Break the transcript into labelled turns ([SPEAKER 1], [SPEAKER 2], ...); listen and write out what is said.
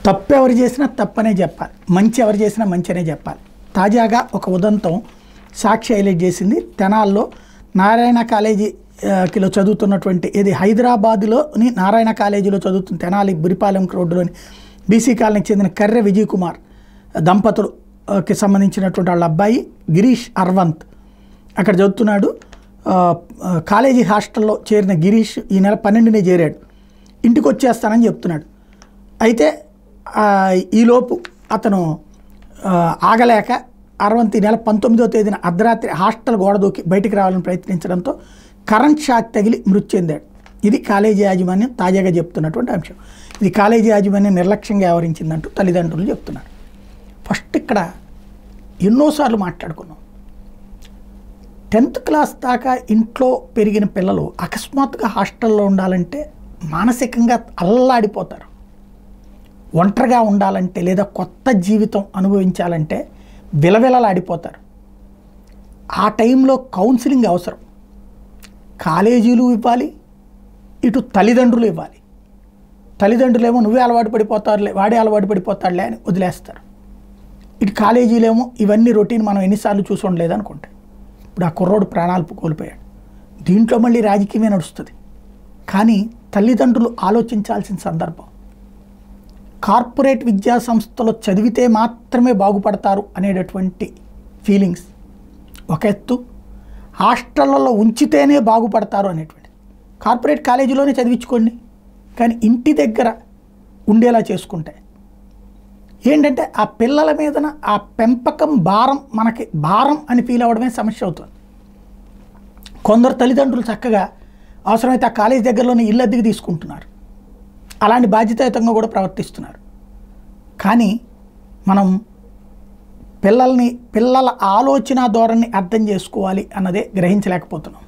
[SPEAKER 1] తప్పు ఎవరు చేసినా తప్పనే చెప్పాలి మంచి ఎవరు చేసినా మంచి అనే చెప్పాలి తాజాగా ఒక ఉదంతం సాక్షి హైలైట్ చేసింది తెనాల్లో నారాయణ కాలేజీ ఆ, కిలో చదువుతున్నటువంటి ఇది హైదరాబాద్లోని నారాయణ కాలేజీలో చదువుతున్న తెనాలి బురిపాలెం రోడ్డులోని బీసీ కాలనీకి చెందిన కర్రె విజయ్ కుమార్ దంపతులు ఆ, కి సంబంధించినటువంటి వాళ్ళ అబ్బాయి గిరీష్ అర్వంత్ అక్కడ చదువుతున్నాడు ఆ, ఆ, కాలేజీ హాస్టల్లో చేరిన గిరీష్ ఈ నెల పన్నెండునే చేరాడు ఇంటికి వచ్చేస్తానని చెప్తున్నాడు అయితే ఆ, ఈలోపు అతను ఆ, ఆగలేక అరవంతి నెల పంతొమ్మిదో తేదీన అర్ధరాత్రి హాస్టల్ గోడ దూకి బయటికి రావాలని ప్రయత్నించడంతో కరెంట్ షాక్ తగిలి మృతి చెందాడు ఇది కాలేజీ యాజమాన్యం తాజాగా చెప్తున్నటువంటి అంశం ఇది కాలేజీ యాజమాన్యం నిర్లక్ష్యంగా వ్యవహరించిందంటూ తల్లిదండ్రులు చెప్తున్నారు ఫస్ట్ ఇక్కడ ఎన్నోసార్లు మాట్లాడుకున్నాం టెన్త్ క్లాస్ దాకా ఇంట్లో పెరిగిన పిల్లలు అకస్మాత్తుగా హాస్టల్లో ఉండాలంటే మానసికంగా అల్లాడిపోతారు ఒంటరిగా ఉండాలంటే లేదా కొత్త జీవితం అనుభవించాలంటే విలవిలలాడిపోతారు ఆ టైంలో కౌన్సిలింగ్ అవసరం కాలేజీలు ఇవ్వాలి ఇటు తల్లిదండ్రులు ఇవ్వాలి తల్లిదండ్రులేమో నువ్వే అలవాటు పడిపోతారులే వాడే అలవాటు పడిపోతాడులే అని వదిలేస్తారు ఇటు కాలేజీలేమో ఇవన్నీ రొటీన్ మనం ఎన్నిసార్లు చూసి ఉండలేదు అనుకుంటే ఇప్పుడు ఆ కుర్రోడు ప్రాణాలు కోల్పోయాడు దీంట్లో మళ్ళీ రాజకీయమే నడుస్తుంది కానీ తల్లిదండ్రులు ఆలోచించాల్సిన సందర్భం కార్పొరేట్ విద్యా సంస్థలో చదివితే మాత్రమే బాగుపడతారు అనేటటువంటి ఫీలింగ్స్ ఒక ఎత్తు హాస్టళ్లలో ఉంచితేనే బాగుపడతారు అనేటువంటి కార్పొరేట్ కాలేజీలోనే చదివించుకోండి కానీ ఇంటి దగ్గర ఉండేలా చేసుకుంటే ఏంటంటే ఆ పిల్లల మీదన ఆ పెంపకం భారం మనకి భారం అని ఫీల్ అవ్వడమే సమస్య అవుతుంది కొందరు తల్లిదండ్రులు చక్కగా అవసరమైతే ఆ కాలేజ్ దగ్గరలోనే ఇల్లు అద్దెకి తీసుకుంటున్నారు అలాంటి బాధ్యతాయుతంగా కూడా ప్రవర్తిస్తున్నారు కానీ మనం పిల్లల్ని పిల్లల ఆలోచన ధోరణి అర్థం చేసుకోవాలి అన్నదే గ్రహించలేకపోతున్నాం